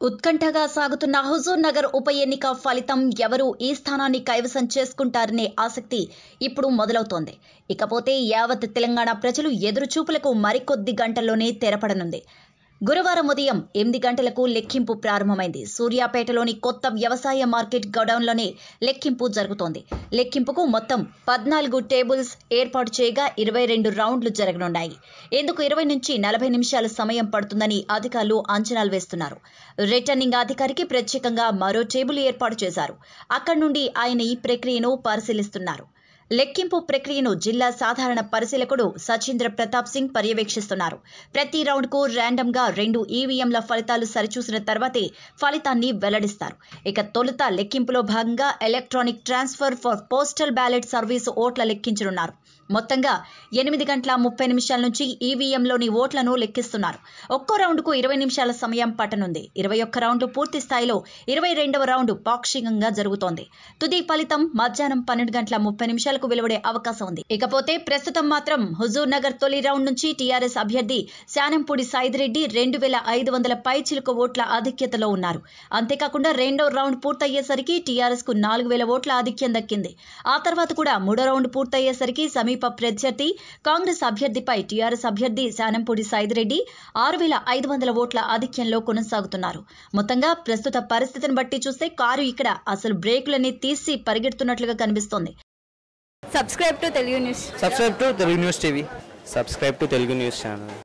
ఉత్కంఠగా సాగుతున్న హుజూర్ నగర్ ఉప ఎన్నిక ఫలితం ఎవరు ఈ స్థానాన్ని కైవసం చేసుకుంటారనే ఆసక్తి ఇప్పుడు మొదలవుతోంది ఇకపోతే యావత్ తెలంగాణ ప్రజలు ఎదురుచూపులకు మరికొద్ది గంటల్లోనే తెరపడనుంది గురువారం ఉదయం ఎనిమిది గంటలకు లెక్కింపు ప్రారంభమైంది సూర్యాపేటలోని కొత్త వ్యవసాయ మార్కెట్ గోడౌన్లోనే లెక్కింపు జరుగుతోంది లెక్కింపుకు మొత్తం పద్నాలుగు టేబుల్స్ ఏర్పాటు చేయగా ఇరవై రెండు రౌండ్లు జరగనున్నాయి ఇందుకు ఇరవై నుంచి నలభై నిమిషాల సమయం పడుతుందని అధికారులు అంచనాలు వేస్తున్నారు రిటర్నింగ్ అధికారికి ప్రత్యేకంగా మరో టేబుల్ ఏర్పాటు చేశారు అక్కడి నుండి ఆయన ఈ ప్రక్రియను పరిశీలిస్తున్నారు లెక్కింపు ప్రక్రియను జిల్లా సాధారణ పరిశీలకుడు సచీంద్ర ప్రతాప్ సింగ్ పర్యవేక్షిస్తున్నారు ప్రతి రౌండ్కు ర్యాండమ్గా రెండు ఈవీఎంల ఫలితాలు సరిచూసిన తర్వాతే ఫలితాన్ని వెల్లడిస్తారు ఇక తొలుత లెక్కింపులో భాగంగా electronic transfer for postal ballot service ఓట్ల లెక్కించనున్నారు మొత్తంగా ఎనిమిది గంటల ముప్పై నిమిషాల నుంచి ఈవీఎంలోని ఓట్లను లెక్కిస్తున్నారు ఒక్కో రౌండ్కు ఇరవై నిమిషాల సమయం పట్టనుంది ఇరవై ఒక్క రౌండ్ పూర్తి స్థాయిలో ఇరవై రెండవ రౌండ్ పాక్షికంగా జరుగుతోంది తుది ఫలితం మధ్యాహ్నం పన్నెండు గంటల ముప్పై నిమిషాలకు వెలువడే అవకాశం ఉంది ఇకపోతే ప్రస్తుతం మాత్రం హుజూర్ నగర్ తొలి రౌండ్ నుంచి టీఆర్ఎస్ అభ్యర్థి శానంపూడి సాయిదిరెడ్డి రెండు వేల ఐదు వందల పై చిలుక ఓట్ల ఆధిక్యతలో ఉన్నారు అంతేకాకుండా రెండో రౌండ్ పూర్తయ్యేసరికి టీఆర్ఎస్ కు నాలుగు వేల ఓట్ల ఆధిక్యం దక్కింది ఆ తర్వాత కూడా మూడో రౌండ్ పూర్తయ్యేసరికి సమీప ప్రత్యర్థి కాంగ్రెస్ అభ్యర్థిపై టీఆర్ఎస్ అభ్యర్థి శానంపూడి సాయిదిరెడ్డి ఆరు వేల ఐదు వందల ఓట్ల ఆధిక్యంలో కొనసాగుతున్నారు మొత్తంగా ప్రస్తుత పరిస్థితిని బట్టి చూస్తే కారు ఇక్కడ అసలు బ్రేకులన్నీ తీసి పరిగెడుతున్నట్లుగా కనిపిస్తోంది subscribe to Telugu news subscribe to Telugu news TV subscribe to Telugu news channel